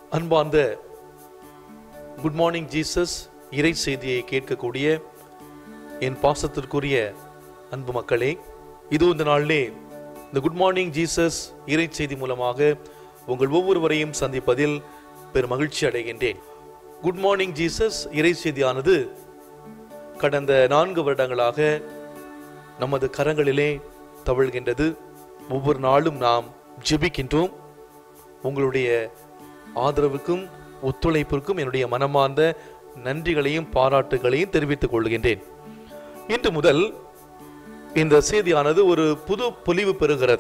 அன்பார்ந்த good morning Jesus இறை செய்தியை கேட்கக்கூடிய என் பாசத்திற்குரிய அன்பு மக்களே இது இந்த நாளிலே இந்த குட் மார்னிங் ஜீசஸ் இறை செய்தி மூலமாக உங்கள் ஒவ்வொருவரையும் சந்திப்பதில் பெரும் மகிழ்ச்சி அடைகின்றேன் குட் மார்னிங் ஜீசஸ் இறை செய்தியானது கடந்த நான்கு வருடங்களாக நமது கரங்களிலே தவழ்கின்றது ஒவ்வொரு நாளும் நாம் ஜெபிக்கின்றோம் உங்களுடைய ஆதரவுக்கும் ஒத்துழைப்பிற்கும் என்னுடைய மனமார்ந்த நன்றிகளையும் பாராட்டுகளையும் தெரிவித்துக் கொள்கின்றேன் இன்று முதல் இந்த செய்தியானது ஒரு புது பொலிவு பெறுகிறது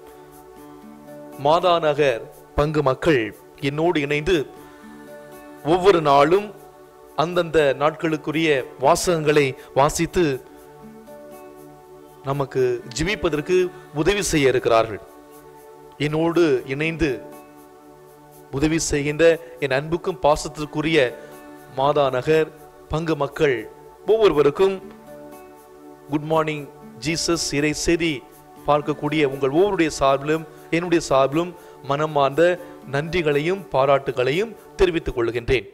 மாதாநகர் பங்கு மக்கள் என்னோடு இணைந்து ஒவ்வொரு நாளும் அந்தந்த நாட்களுக்குரிய வாசகங்களை வாசித்து நமக்கு ஜீவிப்பதற்கு உதவி செய்ய இருக்கிறார்கள் என்னோடு இணைந்து உதவி செய்கின்ற என் அன்புக்கும் பாசத்திற்குரிய மாதா நகர் பங்கு மக்கள் ஒவ்வொருவருக்கும் குட் மார்னிங் ஜீசஸ் இறை செய்தி பார்க்கக்கூடிய உங்கள் ஒவ்வொருடைய சார்பிலும் என்னுடைய சார்பிலும் மனமார்ந்த நன்றிகளையும் பாராட்டுகளையும் தெரிவித்துக் கொள்கின்றேன்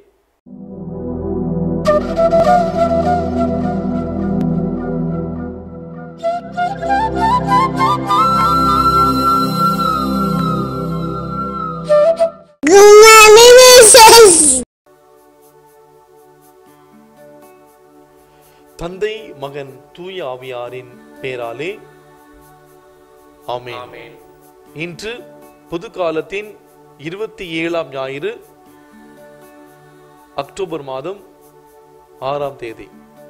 Good morning, Mrs. தந்தை மகன் தூய ஆவியாரின் பேராலே ஆமென் இன்று பொது காலத்தின் இருபத்தி ஏழாம் ஞாயிறு அக்டோபர் மாதம் ஆறாம் தேதி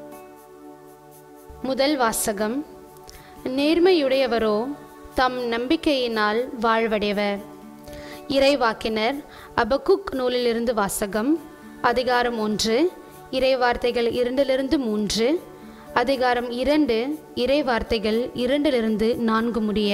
முதல் வாசகம் நேர்மையுடையவரோ தம் நம்பிக்கையினால் வாழ்வடைவர் இறைவாக்கினர் அபகுக் நூலிலிருந்து வாசகம் அதிகாரம் ஒன்று இறைவார்த்தைகள் இரண்டிலிருந்து மூன்று அதிகாரம் இரண்டு இறைவார்த்தைகள் இரண்டிலிருந்து நான்கு முடிய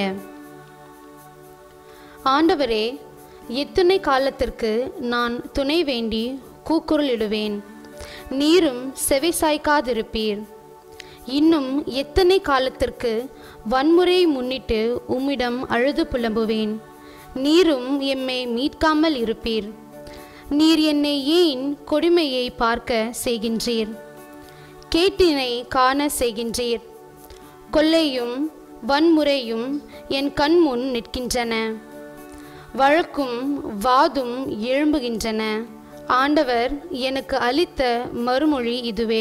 ஆண்டவரே எத்தனை காலத்திற்கு நான் துணை வேண்டி கூக்குரலிடுவேன் நீரும் செவி சாய்க்காதிருப்பீர் இன்னும் எத்தனை காலத்திற்கு வன்முறையை முன்னிட்டு உம்மிடம் அழுது புலம்புவேன் நீரும் எம்மை மீட்காமல் இருப்பீர் நீர் என்னை ஏன் கொடுமையை பார்க்க செய்கின்றீர் கேட்டினை காண செய்கின்றீர் கொள்ளையும் வன்முறையும் என் கண் முன் நிற்கின்றன வழக்கும் வாதும் எழும்புகின்றன ஆண்டவர் எனக்கு அளித்த மறுமொழி இதுவே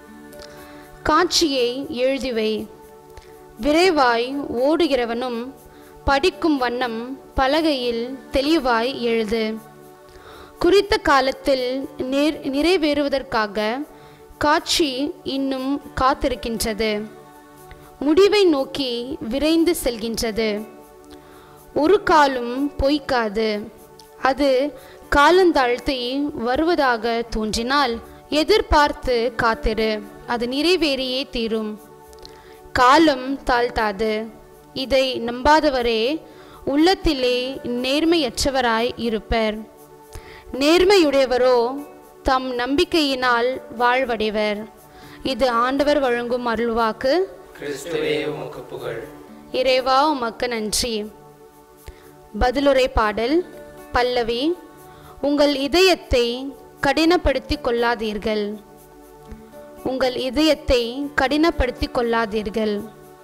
காட்சியை எழுதிவை விரைவாய் ஓடுகிறவனும் படிக்கும் வண்ணம் பலகையில் தெளிவாய் எழுது குறித்த காலத்தில் நேர் நிறைவேறுவதற்காக காட்சி இன்னும் காத்திருக்கின்றது முடிவை நோக்கி விரைந்து செல்கின்றது ஒரு காலும் பொய்க்காது அது காலந்தாழ்த்தி வருவதாக தோன்றினால் எதிர்பார்த்து காத்திரு அது நிறைவேறியே தீரும் காலம் தாழ்த்தாது இதை நம்பாதவரே உள்ளத்திலே நேர்மையற்றவராய் இருப்பர் நேர்மையுடையவரோ தம் நம்பிக்கையினால் வாழ்வடைவர் இது ஆண்டவர் வழங்கும் அருள்வாக்கு கிறிஸ்துவே உமக்கு புகழ் இறைவா உமக்கு நன்றி பதிலுரை பாடல் பல்லவி உங்கள் இதயத்தை கடினப்படுத்திக் கொள்ளாதீர்கள் உங்கள் இதயத்தை கடினப்படுத்திக் கொள்ளாதீர்கள்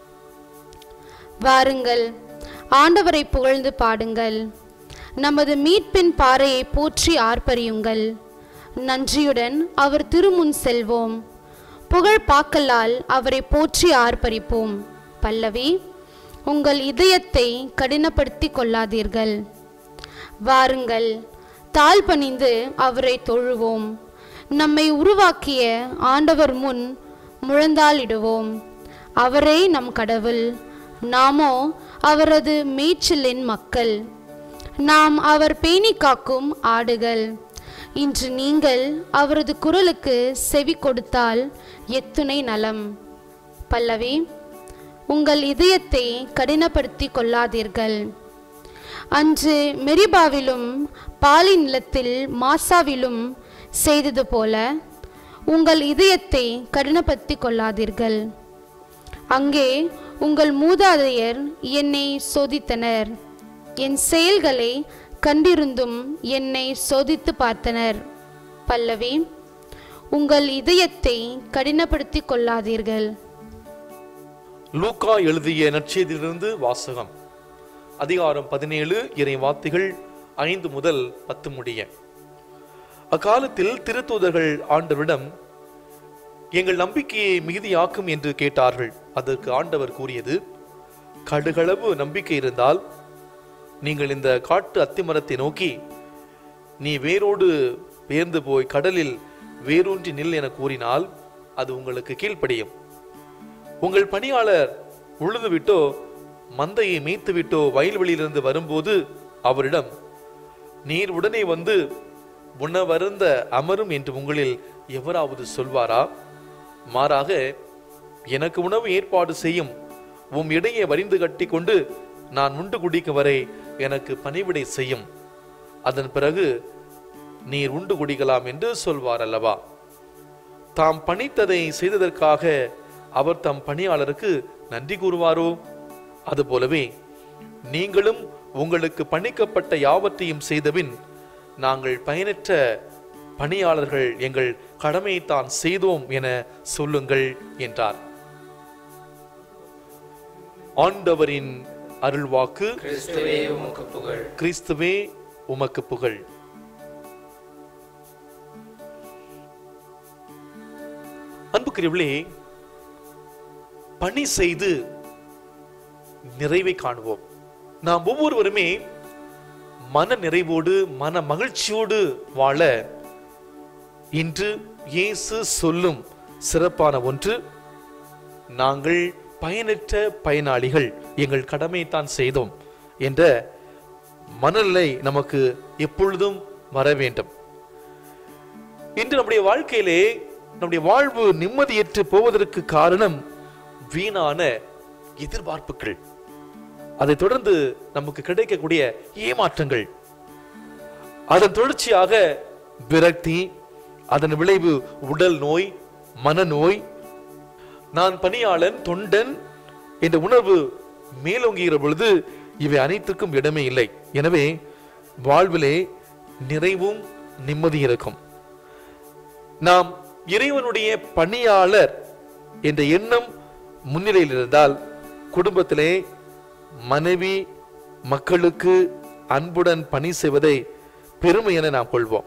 வாருங்கள் ஆண்டவரை புகழ்ந்து பாடுங்கள் நமது மீட்பின் பாறையை போற்றி ஆர்ப்பரியுங்கள் நன்றியுடன் அவர் திருமுன் செல்வோம் புகழ் பாக்கலால் அவரை போற்றி ஆர்ப்பரிப்போம் பல்லவி உங்கள் இதயத்தை கடினப்படுத்திக் கொள்ளாதீர்கள் வாருங்கள் தாழ் பணிந்து அவரை தொழுவோம் நம்மை உருவாக்கிய ஆண்டவர் முன் முழந்தாளிடுவோம் அவரே நம் கடவுள் நாமோ அவரது மேய்ச்சலின் மக்கள் நாம் அவர் பேணி காக்கும் ஆடுகள் இன்று நீங்கள் அவரது குரலுக்கு செவி கொடுத்தால் எத்துணை நலம் பல்லவி உங்கள் இதயத்தை கடினப்படுத்திக் கொள்ளாதீர்கள் அன்று மெரிபாவிலும் பாலி நிலத்தில் மாசாவிலும் செய்தது போல உங்கள் இதயத்தை கடினப்படுத்திக் கொள்ளாதீர்கள் அங்கே உங்கள் மூதாதையர் என்னை சோதித்தனர் என் செயல்களை கண்டிருந்தும் என்னை சோதித்து பார்த்தனர் பல்லவி உங்கள் இதயத்தை கடினப்படுத்திக் கொள்ளாதீர்கள் லூக்கா எழுதிய நற்செய்தியிலிருந்து வாசகம் அதிகாரம் பதினேழு இறை வார்த்தைகள் ஐந்து முதல் பத்து முடிய அக்காலத்தில் திருத்தூதர்கள் ஆண்டவரிடம் எங்கள் நம்பிக்கையை மிகுதியாக்கும் என்று கேட்டார்கள் அதற்கு ஆண்டவர் கூறியது கடுகளவு நம்பிக்கை இருந்தால் நீங்கள் இந்த காட்டு அத்திமரத்தை நோக்கி நீ வேரோடு பெயர்ந்து போய் கடலில் வேரூன்றி நில் என கூறினால் அது உங்களுக்கு கீழ்ப்படியும் உங்கள் பணியாளர் உழுது விட்டோ மந்தையை மேய்த்து விட்டோ வயல்வெளியிலிருந்து வரும்போது அவரிடம் நீர் உடனே வந்து உணவருந்த அமரும் என்று உங்களில் எவராவது சொல்வாரா மாறாக எனக்கு உணவு ஏற்பாடு செய்யும் உம் இடையே வரிந்து கட்டி கொண்டு நான் உண்டு குடிக்கும் வரை எனக்கு பணிவிடை செய்யும் அதன் பிறகு நீர் உண்டு குடிக்கலாம் என்று சொல்வார் அல்லவா தாம் பணித்ததை செய்ததற்காக அவர் தம் பணியாளருக்கு நன்றி கூறுவாரோ அதுபோலவே நீங்களும் உங்களுக்கு பணிக்கப்பட்ட யாவற்றையும் செய்தபின் நாங்கள் பயனற்ற பணியாளர்கள் எங்கள் கடமையைத்தான் செய்தோம் என சொல்லுங்கள் என்றார் ஆண்டவரின் அருள்வாக்கு கிறிஸ்துவே உமக்கு புகழ் கிறிஸ்துவே உமக்கு புகழ் அன்புக்குரியவர்களே பணி செய்து நிறைவை காணுவோம் நாம் ஒவ்வொருவருமே மன நிறைவோடு மன மகிழ்ச்சியோடு வாழ இன்று இயேசு சொல்லும் சிறப்பான ஒன்று நாங்கள் பயனற்ற பயனாளிகள் எங்கள் கடமையைத்தான் செய்தோம் என்ற மனநிலை நமக்கு எப்பொழுதும் வர வேண்டும் இன்று நம்முடைய வாழ்க்கையிலே நம்முடைய வாழ்வு நிம்மதியற்று போவதற்கு காரணம் வீணான எதிர்பார்ப்புகள் அதைத் தொடர்ந்து நமக்கு கிடைக்கக்கூடிய ஏமாற்றங்கள் அதன் தொடர்ச்சியாக விரக்தி அதன் விளைவு உடல் நோய் மனநோய் நான் பணியாளன் தொண்டன் என்ற உணர்வு மேலோங்குகிற பொழுது இவை அனைத்துக்கும் இடமே இல்லை எனவே வாழ்விலே நிறைவும் நிம்மதி இருக்கும் நாம் இறைவனுடைய பணியாளர் என்ற எண்ணம் முன்னிலையில் இருந்தால் குடும்பத்திலே மனைவி மக்களுக்கு அன்புடன் பணி செய்வதை பெருமை என நாம் கொள்வோம்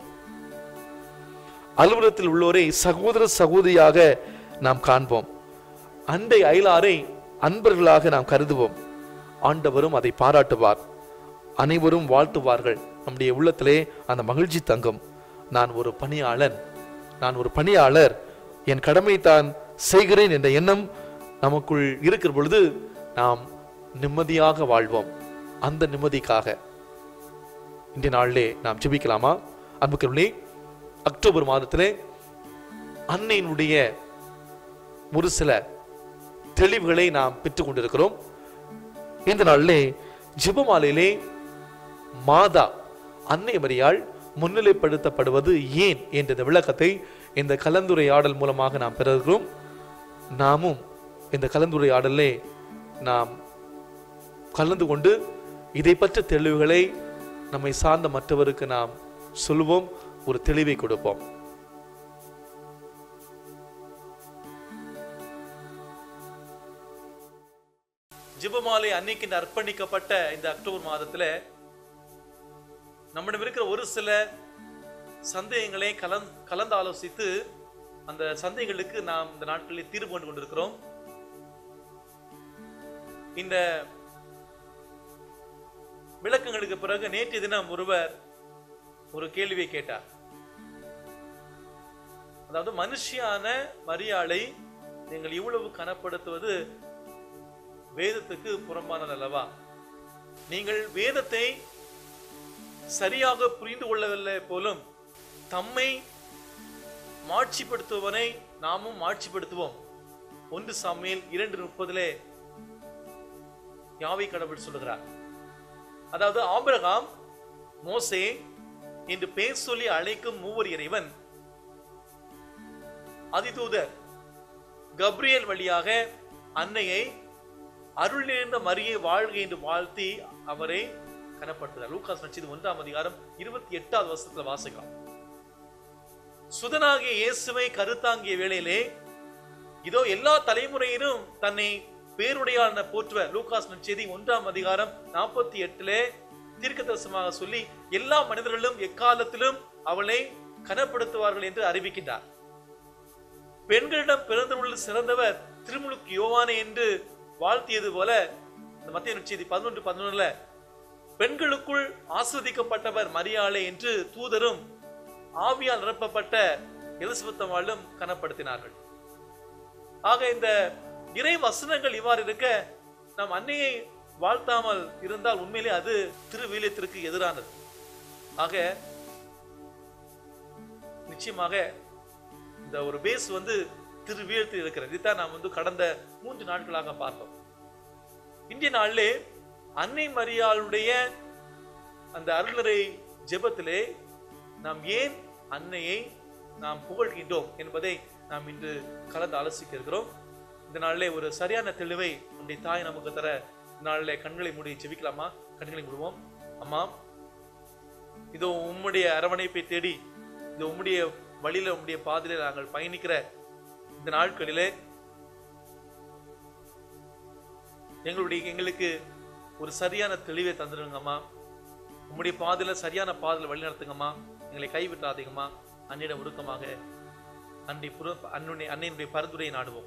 அலுவலகத்தில் உள்ளோரை சகோதர சகோதரியாக நாம் காண்போம் அண்டை அயலாரை அன்பர்களாக நாம் கருதுவோம் ஆண்டவரும் அதை பாராட்டுவார் அனைவரும் வாழ்த்துவார்கள் நம்முடைய உள்ளத்திலே அந்த மகிழ்ச்சி தங்கும் நான் ஒரு பணியாளன் நான் ஒரு பணியாளர் என் கடமை தான் செய்கிறேன் என்ற எண்ணம் நமக்குள் இருக்கிற பொழுது நாம் நிம்மதியாக வாழ்வோம் அந்த நிம்மதிக்காக இன்றைய நாளிலே நாம் ஜெபிக்கலாமா அன்புக்குள்ளே அக்டோபர் மாதத்திலே அன்னையினுடைய ஒரு சில தெளிவுகளை நாம் பெற்றுக் கொண்டிருக்கிறோம் இந்த நாளிலே ஜெபமாலையிலே மாதா அன்னை மரியாள் முன்னிலைப்படுத்தப்படுவது ஏன் என்ற இந்த விளக்கத்தை இந்த கலந்துரையாடல் மூலமாக நாம் பெறுகிறோம் நாமும் இந்த கலந்துரையாடலே நாம் கலந்து கொண்டு இதை பற்ற தெளிவுகளை நம்மை சார்ந்த மற்றவருக்கு நாம் சொல்லுவோம் ஒரு தெளிவை கொடுப்போம் ஜிபமாலை அன்னைக்கு இந்த அர்ப்பணிக்கப்பட்ட இந்த அக்டோபர் மாதத்துல நம்மிடம் இருக்கிற ஒரு சில சந்தேகங்களை கலந் கலந்து ஆலோசித்து அந்த சந்தேகங்களுக்கு நாம் இந்த நாட்களில் தீர்வு கொண்டு கொண்டிருக்கிறோம் இந்த விளக்கங்களுக்கு பிறகு நேற்றைய தினம் ஒருவர் ஒரு கேள்வியை கேட்டார் அதாவது மனுஷியான மரியாளை நீங்கள் இவ்வளவு கனப்படுத்துவது வேதத்துக்கு புறம்பானது அல்லவா நீங்கள் வேதத்தை சரியாக புரிந்து கொள்ளவில்லை போலும் தம்மை மாட்சிப்படுத்துவனை நாமும் மாட்சிப்படுத்துவோம் ஒன்று சாமியில் இரண்டு முப்பதிலே யாவை கடவுள் சொல்லுகிறார் அதாவது ஆபிரகாம் மோசே என்று பேர் சொல்லி அழைக்கும் மூவர் இறைவன் அதிதூதர் கப்ரியல் வழியாக அன்னையை அருள் நிறைந்த மரியை வாழ்க என்று வாழ்த்தி அவரை கனப்படுத்துகிறார் லூகாஸ் நட்சது ஒன்றாம் அதிகாரம் இருபத்தி எட்டாவது வருஷத்துல வாசிக்கலாம் சுதனாகிய இயேசுவை கருத்தாங்கிய வேளையிலே இதோ எல்லா தலைமுறையிலும் தன்னை பேருடையான போற்றுவர் லூகாஸ் நற்செய்தி ஒன்றாம் அதிகாரம் நாற்பத்தி எட்டிலே தீர்க்கதரிசனமாக சொல்லி எல்லா மனிதர்களும் எக்காலத்திலும் அவளை கனப்படுத்துவார்கள் என்று அறிவிக்கின்றார் பெண்களிடம் பிறந்தவர்கள் சிறந்தவர் திருமுழுக்கு யோவானே என்று வாழ்த்தியது போல இந்த மத்திய நற்செய்தி பதினொன்று பதினொன்றுல பெண்களுக்குள் ஆஸ்வதிக்கப்பட்டவர் மரியாளே என்று தூதரும் ஆவியால் நிரப்பப்பட்ட எலிசபெத் அம்மாளும் கனப்படுத்தினார்கள் ஆக இந்த இறை வசனங்கள் இவ்வாறு இருக்க நம் அன்னையை வாழ்த்தாமல் இருந்தால் உண்மையிலே அது திருவீலியத்திற்கு எதிரானது ஆக நிச்சயமாக இந்த ஒரு பேஸ் வந்து திருவீழத்தில் இருக்கிறது இதுதான் நாம் வந்து கடந்த மூன்று நாட்களாக பார்த்தோம் இன்றைய நாளிலே அன்னை மரியாளுடைய அந்த அருளரை ஜெபத்திலே நாம் ஏன் அன்னையை நாம் புகழ்கின்றோம் என்பதை நாம் இன்று கலந்து ஆலோசிக்க இருக்கிறோம் இந்த நாளிலே ஒரு சரியான தெளிவை நம்முடைய தாய் நமக்கு தர இந்த நாளிலே கண்களை மூடி ஜெபிக்கலாமா கண்களை மூடுவோம் அம்மா இதோ உம்முடைய அரவணைப்பை தேடி இந்த உம்முடைய வழியில உம்முடைய பாதையில நாங்கள் பயணிக்கிற இந்த நாட்களிலே எங்களுடைய எங்களுக்கு ஒரு சரியான தெளிவை தந்துடுங்கம்மா உம்முடைய பாதையில சரியான பாதையில வழி நடத்துங்கம்மா எங்களை கைவிட்டாதீங்கம்மா அன்னிடம் உருக்கமாக அன்னை புற அன்னுடைய அன்னையினுடைய பரிந்துரையை நாடுவோம்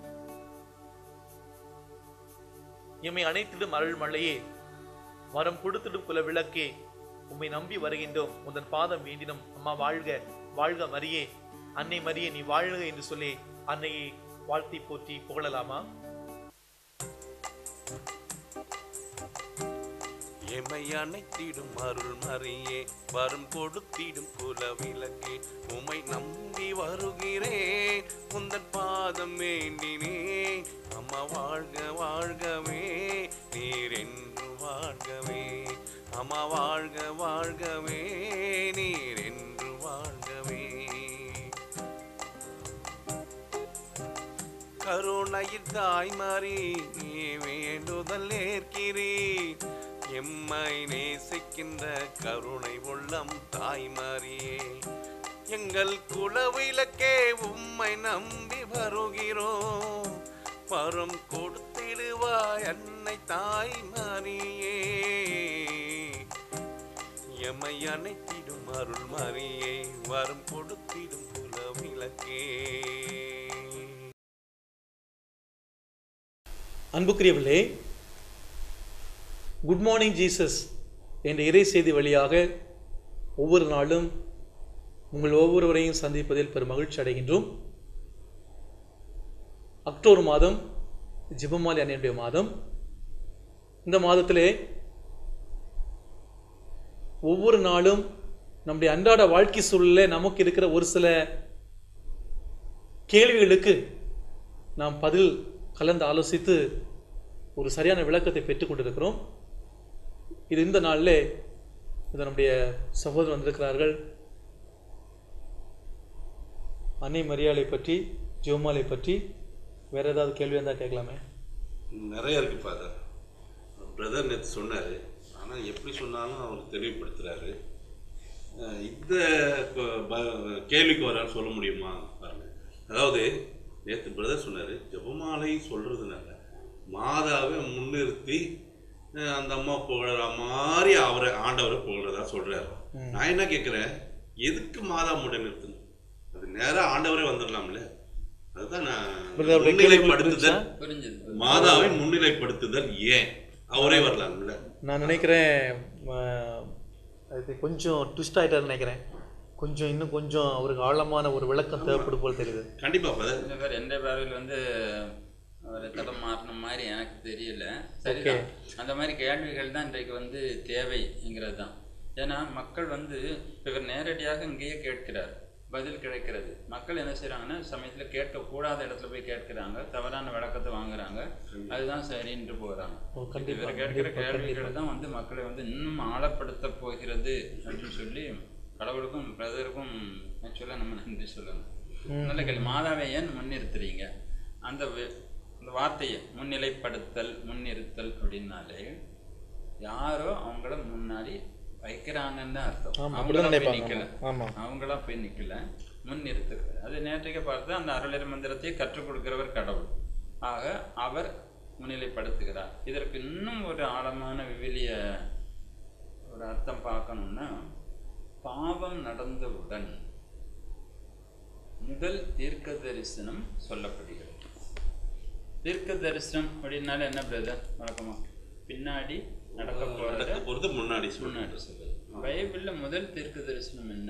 எம்மை அனைத்திடும் அருள் மழையே வரம் கொடுத்திடும் குல விளக்கே உம்மை நம்பி வருகின்றோம் உந்தன் பாதம் வேண்டினோம் அம்மா வாழ்க வாழ்க மரியே அன்னை மரியே நீ வாழ்க என்று சொல்லி அன்னையை வாழ்த்தி போற்றி புகழலாமா எமை அணைத்திடும் அருள் மறியே வரும் கொடுத்திடும் குல விளக்கே உமை நம்பி வருகிறேன் உந்தன் பாதம் வேண்டினேன் அம்மா வாழ்க வாழ்கவே நீர் என்று வாழ்கவே அம்மா வாழ்க வாழ்கவே நீர் என்று வாழ்கவே கருணையில் தாய்மாரி நீ வேண்டுதல் ஏற்கிறீர் எம்மை நேசிக்கின்ற கருணை உள்ளம் தாய்மாரியே எங்கள் குலவிளக்கே உம்மை நம்பி வருகிறோம் வரும் கொடுத்திடுவாய் அன்னை தாய்மாரியே எம்மை அணைத்திடும் அருள் மாறியே வரும் கொடுத்திடும் குலவிளக்கே அன்புக்குரியவர்களே குட் மார்னிங் ஜீசஸ் என்ற இறை செய்தி வழியாக ஒவ்வொரு நாளும் உங்கள் ஒவ்வொருவரையும் சந்திப்பதில் பெரும் மகிழ்ச்சி அடைகின்றோம் அக்டோபர் மாதம் ஜிபமாலி அன்னையுடைய மாதம் இந்த மாதத்திலே ஒவ்வொரு நாளும் நம்முடைய அன்றாட வாழ்க்கை சூழலில் நமக்கு இருக்கிற ஒரு சில கேள்விகளுக்கு நாம் பதில் கலந்து ஆலோசித்து ஒரு சரியான விளக்கத்தை பெற்றுக் கொண்டிருக்கிறோம் இது இந்த நாளில் இது நம்முடைய சகோதரர் வந்திருக்கிறார்கள் அன்னை மரியாதை பற்றி ஜோமாலை பற்றி வேற ஏதாவது கேள்வி இருந்தால் கேட்கலாமே நிறைய இருக்கு ஃபாதர் பிரதர் நேற்று சொன்னார் ஆனால் எப்படி சொன்னாலும் அவர் தெளிவுபடுத்துகிறாரு இந்த ப- ப- கேள்விக்கு வரான்னு சொல்ல முடியுமா பாருங்க அதாவது நேற்று பிரதர் சொன்னார் ஜெபமாலை சொல்கிறதுனால மாதாவை முன்னிறுத்தி அஹ், அந்த அம்மா புகழற மாதிரி அவரை ஆண்டவரை புகழறதா சொல்கிறாரு நான் என்ன கேட்குறேன் எதுக்கு மாதா முன்னிறுத்தணும் அது நேராக ஆண்டவரே வந்துடலாம்ல அதுதான் நான் பிரதர், அவருடைய கேள்வி உங்களுக்கு முன்னிலைப்படுத்துதல் புரிஞ்சுது மாதாவை முன்னிலைப்படுத்துதல் ஏன் அவரே வரலாம்ல நான் நினைக்கிறேன் ஆஹ், அது கொஞ்சம் ட்விஸ்ட் ஆகிட்டாருன்னு நினைக்கிறேன் கொஞ்சம் இன்னும் கொஞ்சம் அவருக்கு ஆழமான ஒரு விளக்கம் தேவைப்படும் போல் தெரியுது கண்டிப்பா ஃபாதர் இந்த பேர் எந்த பார்வையில் வந்து ஒரு தடம் மாறின மாதிரி எனக்கு தெரியல சரிதான் அந்த மாதிரி கேள்விகள் தான் இன்றைக்கு வந்து தேவைங்கிறது தான் ஏன்னா மக்கள் வந்து இவர் நேரடியாக இங்கேயே கேட்கிறார் பதில் கிடைக்கிறது மக்கள் என்ன செய்றாங்கன்னா சமயத்தில் கேட்கக்கூடாத இடத்துல போய் கேட்கிறாங்க தவறான விளக்கத்தை வாங்குறாங்க அதுதான் சரின்ட்டு போகிறாங்க ஓ, கண்டிப்பா, இவர் கேட்கிற கண்டிப்பா, கேள்விகள் தான் வந்து மக்களை வந்து இன்னும் ஆழப்படுத்த போகிறது அப்படின்னு சொல்லி கடவுளுக்கும் பிரதருக்கும் ஆக்சுவலாக நம்ம நன்றி சொல்லணும் நல்ல கேள்வி மாதாவை ஏன் முன்னிறுத்துறீங்க அந்த வே- அந்த வார்த்தையை முன்னிலைப்படுத்தல் முன்னிறுத்தல் அப்படின்னாலே யாரோ அவங்கள முன்னாடி வைக்கிறாங்கன்னு தான் அர்த்தம் ஆமா, அவங்களா அப்படிதான் போய் நினைப்பாங்க. நிக்கல ஆமா. அவங்களா போய் நிக்கல முன் நிறுத்துக்கிறார் அது நேற்றைக்கு பார்த்து அந்த அருளர் மந்திரத்தை கற்றுக் கொடுக்கிறவர் கடவுள் ஆக அவர் முன்னிலைப்படுத்துகிறார் இதற்கு இன்னும் ஒரு ஆழமான விவிலிய ஒரு அர்த்தம் பார்க்கணும்னா பாவம் நடந்தவுடன் முதல் தீர்க்க தரிசனம் சொல்லப்படுகிறது தீர்க்க தரிசனம் அப்படின்னால என்ன பிரதர் வழக்கமா பின்னாடி நடக்க போறத நடக்க போறது முன்னாடி முன்னாடி சொல்லுங்க சொல்லுது பைபிள்ல முதல் தீர்க்க தரிசனம் என்ன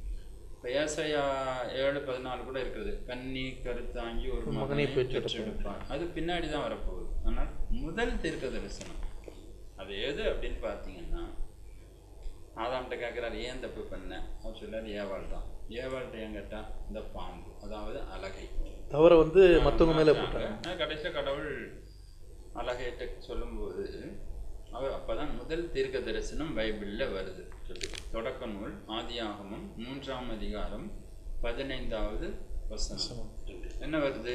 பெயாசையா ஏழு பதினாலு கூட இருக்குது கன்னி கருத்தாங்கி ஒரு ஒரு மகனை மகனை பெற்றெடுப்பார் அது பின்னாடி தான் வரப்போகுது ஆனால் முதல் தீர்க்க தரிசனம் அது எது அப்படின்னு பார்த்தீங்கன்னா ஆதாம்கிட்ட கேட்குறாரு ஏன் தப்பு பண்ண அவர் சொல்லாரு ஏவாள் தான் ஏவாள்கிட்ட ஏன் கேட்டா இந்த பாம்பு அதாவது அழகை தவற வந்து மத்தவங்க மேல போட்டாங்க ஆனா கடைசியில் கடவுள் அழகையிட்ட சொல்லும்போது அவர் அப்பதான் முதல் தீர்க்க தரிசனம் பைபிள்ல வருது தொடக்க நூல் ஆதியாகமம் மூன்றாம் அதிகாரம் பதினைந்தாவது வசனம் என்ன வருது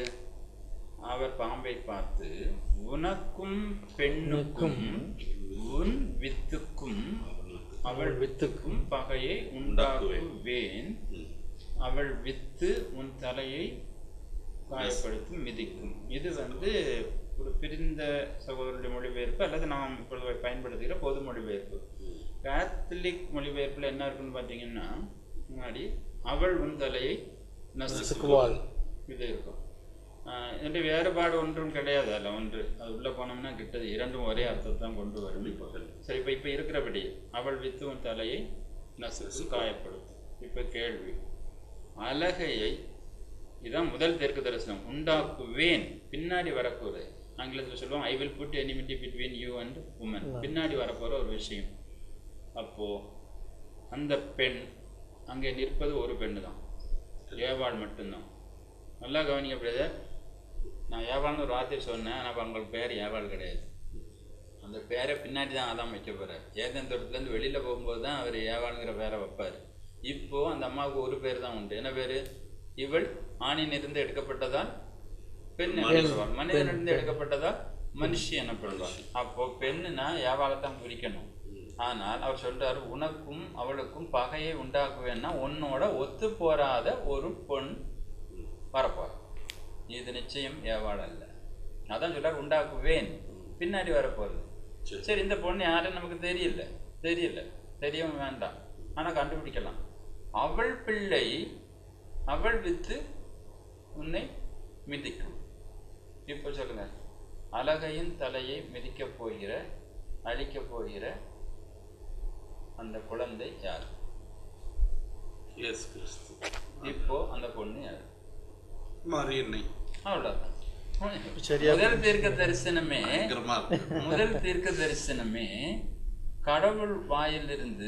அவர் பாம்பை பார்த்து உனக்கும் பெண்ணுக்கும் உன் வித்துக்கும் அவள் வித்துக்கும் பகையை உண்டாக்குவேன் அவள் வித்து உன் தலையை காயப்படுத்தி மிதிக்கும் இது வந்து ஒரு பிரிந்த சகோதரருடைய மொழிபெயர்ப்பு அல்லது நாம் இப்பொழுது பயன்படுத்துகிற பொது மொழிபெயர்ப்பு கேத்தலிக் மொழிபெயர்ப்பில் என்ன இருக்குன்னு பார்த்தீங்கன்னா முன்னாடி அவள் உன் தலையை நசுக்குவாள் நசுக்குவாள். இது இருக்கும் ஆஹ் இதனுடைய வேறுபாடு ஒன்றும் கிடையாது அல்ல ஒன்று அது உள்ள போனோம்னா கிட்டது இரண்டும் ஒரே அர்த்தத்தை தான் கொண்டு வரும் இப்போ சரி இப்போ இப்போ இருக்கிறபடி அவள் வித்து உன் தலையை நசுக்கு காயப்படுத்தும் இப்போ கேள்வி அழகையை இதான் முதல் தெற்கு தரிசனம் உண்டாக்குவேன் பின்னாடி வரக்கூடாது ஆங்கிலத்தில் சொல்லுவாங்க I will put enmity between you and woman பின்னாடி வரப்போகிற ஒரு விஷயம் அப்போ அந்த பெண் அங்கே நிற்பது ஒரு பெண்ணு தான் ஏவாள் மட்டும்தான் நல்லா கவனிக்க பிரதர் நான் ஏவாள்னு ஒரு வார்த்தை சொன்னேன் ஆனால் அவங்களுக்கு பேர் ஏவாள் கிடையாது அந்த பேரை பின்னாடி தான் அதான் வைக்க போகிறார் ஏதன் தோட்டத்துலேருந்து வெளியில் போகும்போது தான் அவர் ஏவாளுங்கிற பேரை வைப்பார் இப்போ அந்த அம்மாவுக்கு ஒரு பேர் தான் உண்டு என்ன பேர் இவள் ஆணினிருந்து எடுக்கப்பட்டதால் பெண் எனப்படுவாள் மனிதனிருந்து எடுக்கப்பட்டதால் மனுஷி எனப்படுவாள் அப்போ பெண்ணுனா ஏவாளைத்தான் குறிக்கணும் ஆனால் அவர் சொல்றாரு உனக்கும் அவளுக்கும் பகையை உண்டாக்குவேன்னா உன்னோட ஒத்து போராத ஒரு பொன் வரப்போறான் இது நிச்சயம் ஏவாள் அல்ல அதான் சொல்றாரு உண்டாக்குவேன் பின்னாடி வரப்போறது சரி இந்த பொண்ணு யாருன்னு நமக்கு தெரியல தெரியல தெரியவும் வேண்டாம் ஆனா கண்டுபிடிக்கலாம் அவள் பிள்ளை அவள் வித்து உன்னை மிதிக்கும் இப்போ சொல்லுங்க அழகையின் தலையை மிதிக்கப் போகிற அழிக்கப் போகிற அந்த குழந்தை யார் இயேசு கிறிஸ்து இப்போ அந்த பொண்ணு யார் மரியன்னை அவ்வளவுதான் சரியா முதல் தீர்க்க தரிசனமே பயங்கரமா இருக்கு முதல் தீர்க்க தரிசனமே கடவுள் வாயிலிருந்து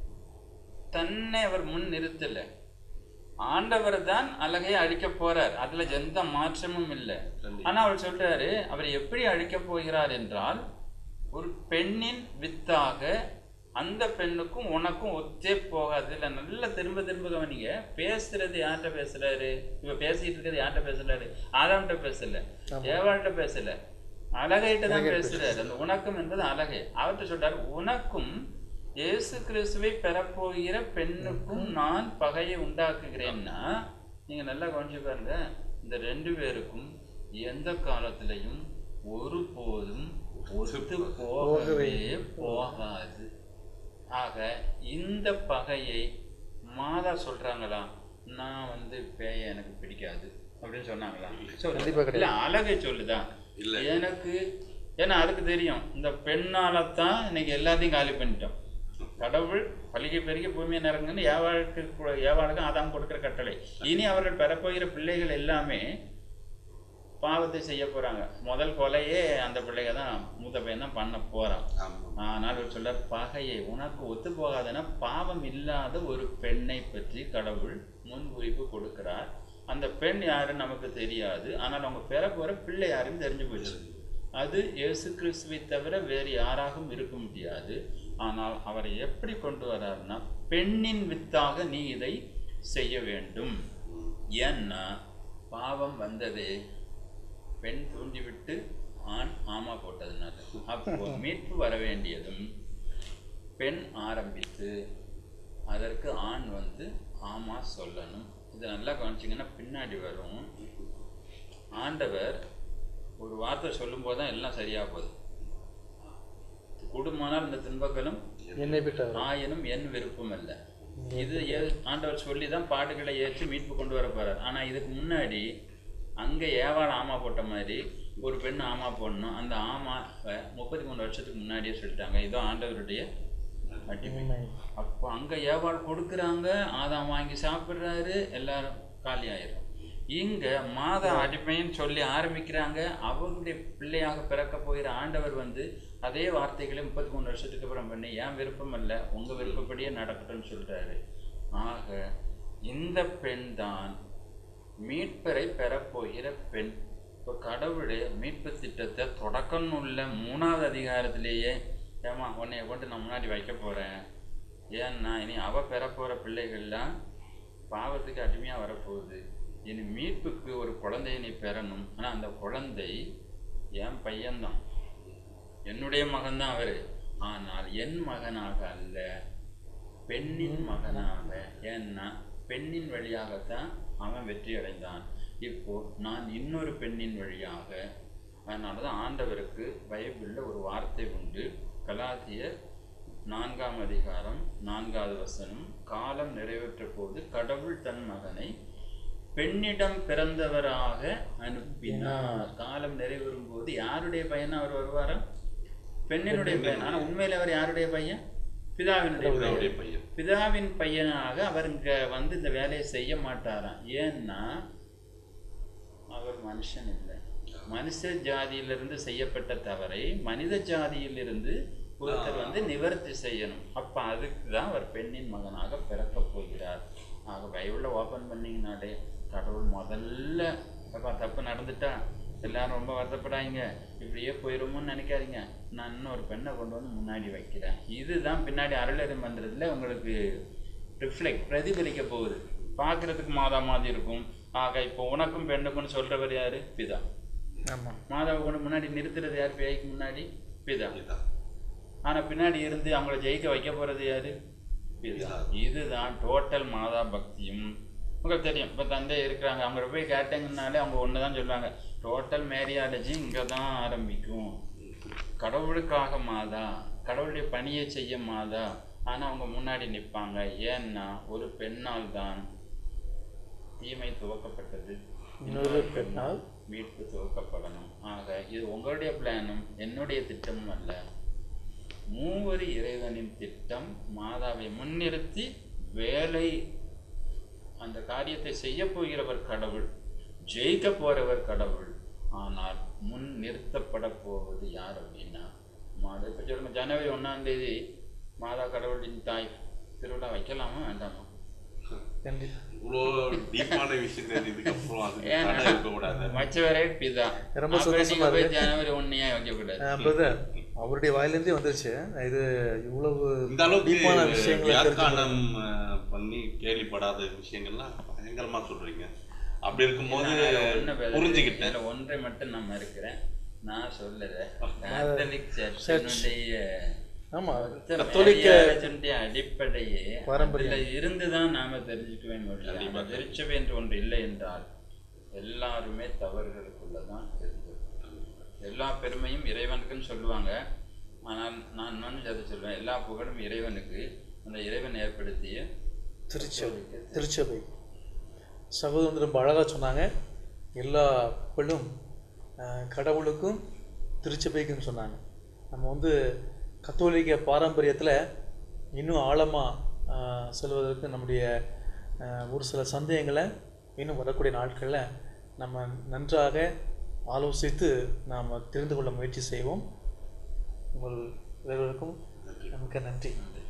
தன்னை அவர் முன் நிறுத்தல ஆண்டவர் தான் அழகையை அழிக்க போறார் அதுல எந்த மாற்றமும் இல்லை ஆனா அவர் சொல்றாரு அவர் எப்படி அழிக்க போகிறார் என்றால் ஒரு பெண்ணின் வித்தாக அந்த பெண்ணுக்கும் உனக்கும் ஒத்தே போகாது இல்ல நல்லா திரும்ப திரும்ப கவனிங்க பேசுறது யார்கிட்ட பேசுறாரு இப்ப பேசிட்டு இருக்கிறது யார்கிட்ட பேசுறாரு ஆதாம்கிட்ட பேசல ஏவாள்கிட்ட பேசல அழகைட்ட தான் பேசுறாரு அந்த உனக்கும் என்பது அழகை அவர்கிட்ட சொல்றாரு உனக்கும் இயேசு கிறிஸ்துவை பெறப்போகிற பெண்ணுக்கும் நான் பகையை உண்டாக்குகிறேன்னா நீங்க நல்லா கவனிச்சு பாருங்க இந்த ரெண்டு பேருக்கும் எந்த காலத்திலையும் ஒருபோதும் ஒத்து போகவே போகாது ஆக இந்த பகையை மாதா சொல்றாங்களா நான் வந்து பேய எனக்கு பிடிக்காது அப்படின்னு சொன்னாங்களா கண்டிப்பா சொல்லல. இல்ல அழகை சொல்லுதா இல்ல. எனக்கு ஏன்னா அதுக்கு தெரியும் இந்த பெண்ணால தான் இன்னைக்கு எல்லாத்தையும் காலி பண்ணிட்டோம் கடவுள் பலிகை பெருகி பூமியை நிறங்குன்னு ஏவாளுக்கு கு- ஏவாளுக்கு ஆதாம் கொடுக்கிற கட்டளை இனி அவர்கள் பெறப்போகிற பிள்ளைகள் எல்லாமே பாவத்தை செய்ய போறாங்க முதல் கொலையே அந்த பிள்ளைங்க தான் மூத்த பையன் தான் பண்ண போறான் ஆமா ஆனால் அவர் சொல்ல பகையை உனக்கு ஒத்து போகாதுன்னா பாவம் இல்லாத ஒரு பெண்ணை பற்றி கடவுள் முன்குறிப்பு கொடுக்கிறார் அந்த பெண் யாருன்னு நமக்கு தெரியாது ஆனால் அவங்க பெற போற பிள்ளை யாருன்னு தெரிஞ்சு போச்சு அது இயேசு கிறிஸ்துவை தவிர வேறு யாராகவும் இருக்க முடியாது ஆனால் அவரை எப்படி கொண்டு வர்றாருன்னா பெண்ணின் வித்தாக நீ இதை செய்ய வேண்டும் ஏன்னா பாவம் வந்ததே பெண் தூண்டிவிட்டு ஆண் ஆமா போட்டதுனால அப்போ மீட்பு வர வேண்டியதும் பெண் ஆரம்பித்து அதற்கு ஆண் வந்து ஆமா சொல்லணும் இதை நல்லா கவனிச்சிங்கன்னா பின்னாடி வரும் ஆண்டவர் ஒரு வார்த்தை சொல்லும்போது தான் எல்லாம் சரியா போகுது குடும்பமானால் இந்த துன்பங்களும் என்னை விட்டவர் ஆயினும் என் விருப்பம் அல்ல இது ஏ- ஆண்டவர் சொல்லி தான் பாடுகளை ஏற்றி மீட்பு கொண்டு வர போறார் ஆனா இதுக்கு முன்னாடி அங்க ஏவாள் ஆமா போட்ட மாதிரி ஒரு பெண் ஆமா போடணும் அந்த ஆமா முப்பத்தி மூணு வருஷத்துக்கு முன்னாடியே சொல்லிட்டாங்க இதோ ஆண்டவருடைய அடிமை அப்போ அங்க ஏவாள் கொடுக்குறாங்க ஆதாம் வாங்கி சாப்பிடுறாரு எல்லாரும் காலி ஆயிரும் இங்க மாதா அடிமைன்னு சொல்லி ஆரம்பிக்கிறாங்க அவருடைய பிள்ளையாக பிறக்க போகிற ஆண்டவர் வந்து அதே வார்த்தைகளை முப்பத்தி மூணு வருஷத்துக்கு அப்புறம் பண்ணி என் விருப்பம் அல்ல உங்க விருப்பப்படியே நடக்கட்டும்னு சொல்றாரு ஆக இந்த பெண் தான் மீட்பரை பெறப்போகிற பெண் இப்போ கடவுள் மீட்பு திட்டத்தை தொடக்கம் உள்ள மூணாவது அதிகாரத்திலேயே ஏமா உன்னைய கொண்டு நான் முன்னாடி வைக்க போறேன் ஏன்னா இனி அவ பெறப்போற பிள்ளைகள்லாம் பாவத்துக்கு அடிமையா வரப்போகுது இனி மீட்புக்கு ஒரு குழந்தையை நீ பெறணும் ஆனா அந்த குழந்தை என் பையன்தான் என்னுடைய மகன்தான் அவரு ஆனால் என் மகனாக அல்ல பெண்ணின் மகனாக ஏன்னா பெண்ணின் வழியாகத்தான் அவன் வெற்றி அடைந்தான் இப்போ நான் இன்னொரு பெண்ணின் வழியாக அதனால தான் ஆண்டவருக்கு பைபிளில் ஒரு வார்த்தை உண்டு கலாத்தியர் நான்காம் அதிகாரம் நான்காவது வசனம் காலம் நிறைவேற்ற போது கடவுள் தன் மகனை பெண்ணிடம் பிறந்தவராக அனுப்பினார் காலம் நிறைவேறும் போது யாருடைய பையனா அவர் வருவாரா பெண்ணினுடைய பையன் ஆனா உண்மையில அவர் யாருடைய பையன் பிதாவினுடைய அவருடைய பையன் பையன் பிதாவின் பையனாக அவர் இங்க வந்து இந்த வேலையை செய்ய மாட்டாராம் ஏன்னா அவர் மனுஷன் இல்லை மனுஷ ஜாதியிலிருந்து செய்யப்பட்ட தவறை மனித ஜாதியிலிருந்து ஒருத்தர் வந்து நிவர்த்தி செய்யணும் அப்ப அதுக்கு தான் அவர் பெண்ணின் மகனாக பிறக்கப் போகிறார் ஆக பைபிளில் ஓப்பன் பண்ணீங்கனாலே கடவுள் முதல்ல அப்பா தப்பு நடந்துட்டா எல்லாரும் ரொம்ப வருத்தப்படாதீங்க இப்படியே போயிருமோன்னு நினைக்காதீங்க நான் இன்னொரு பெண்ணை கொண்டு வந்து முன்னாடி வைக்கிறேன் இதுதான் பின்னாடி அருளறி மந்திரத்தில் உங்களுக்கு ரிஃப்ளெக்ட் பிரதிபலிக்க போகுது பார்க்கறதுக்கு மாதா மாதிரி இருக்கும் ஆக இப்போ உனக்கும் பெண்ணுக்கும் சொல்றவர் யாரு பிதா ஆமாம் மாதாவை கொண்டு முன்னாடி நிறுத்துறது யார் பேய்க்கு முன்னாடி பிதா இதுதான். ஆனா பின்னாடி இருந்து அவங்கள ஜெயிக்க வைக்க போறது யாரு பிதா இதுதான் டோட்டல் மாதா பக்தியும் உங்களுக்கு தெரியும் இப்போ தந்தை இருக்கிறாங்க அவங்கள போய் கேட்டீங்கன்னாலே அவங்க ஒன்று தான் சொல்லுவாங்க டோட்டல் மேரியாலஜி இங்கே தான் ஆரம்பிக்கும் கடவுளுக்காக மாதா கடவுளுடைய பணியை செய்ய மாதா ஆனா அவங்க முன்னாடி நிற்பாங்க ஏன்னா ஒரு பெண்ணால் தான் தீமை துவக்கப்பட்டது இன்னொரு பெண்ணால் மீட்பு துவக்கப்படணும் ஆக இது உங்களுடைய பிளானும் என்னுடைய திட்டமும் அல்ல மூவரி இறைவனின் திட்டம் மாதாவை முன்னிறுத்தி வேலை அந்த காரியத்தை செய்ய போகிறவர் கடவுள் ஜெயிக்க போறவர் கடவுள் ஆனால் முன் நிறுத்தப்பட போவது யார் அப்படின்னா மாதா இப்போ சொல்லுங்க ஜனவரி ஒண்ணாம் தேதி மாதா கடவுளின் தாய் திருவிழா வைக்கலாமா வேண்டாமா கண்டிப்பா இவ்வளோ டீப்பான விஷயம் தெரிஞ்சதுக்கு அப்புறம் அதுக்கு ஏன்னா, தடை இருக்கக்கூடாது வச்சவரே பிதா ரொம்ப அப்புறம் சந்தோஷமா நீங்க போய் இருக்கு. ஜனவரி ஒன்னையா வைக்கக்கூடாது பிரதர் அவருடைய வாயிலிருந்தே வந்துருச்சு இது இவ்வளவு இந்த அளவுக்கு டீப்பான விஷயங்களை வியாக்கானம் அஹ், பண்ணி கேள்விப்படாத விஷயங்கள்லாம் பயங்கரமா சொல்றீங்க அப்படி இருக்கும்போது இதுல ஒண்ணு வேலை புரிஞ்சுக்கிட்டேன் இதுல ஒன்றை மட்டும் நான் மறுக்கிறேன் நான் சொல்லல கேத்தலிக் சர்ச்சினுடைய ஆமா மொத்த கத்தோலிக்க மேரியாலஜனுடைய அடிப்படையே பாரம்பரியம். அதுல இருந்துதான் நாம தெரிஞ்சுக்கவே முடியும் அந்த திருச்சபை என்று ஒன்று இல்லை என்றால் எல்லாருமே தவறுகளுக்குள்ளதான் இருந்தது எல்லா பெருமையும் இறைவனுக்குன்னு சொல்லுவாங்க ஆனால் நான் இன்னொன்று அதை சொல்லுவேன் எல்லா புகழும் இறைவனுக்கு அந்த இறைவன் ஏற்படுத்திய திருச்சபை திருச்சபை சகோதரன் ரொம்ப அழகாக சொன்னாங்க எல்லா புகழும் அஹ், கடவுளுக்கும் திருச்சபைக்கும் சொன்னாங்க நம்ம வந்து கத்தோலிக்க பாரம்பரியத்தில் இன்னும் ஆழமாக செல்வதற்கு நம்முடைய அஹ், ஒரு சில சந்தேகங்களை இன்னும் வரக்கூடிய நாட்களில் நம்ம நன்றாக ஆலோசித்து நாம் தெரிந்து கொள்ள முயற்சி செய்வோம் உங்கள் இருவருக்கும் மிக்க நன்றி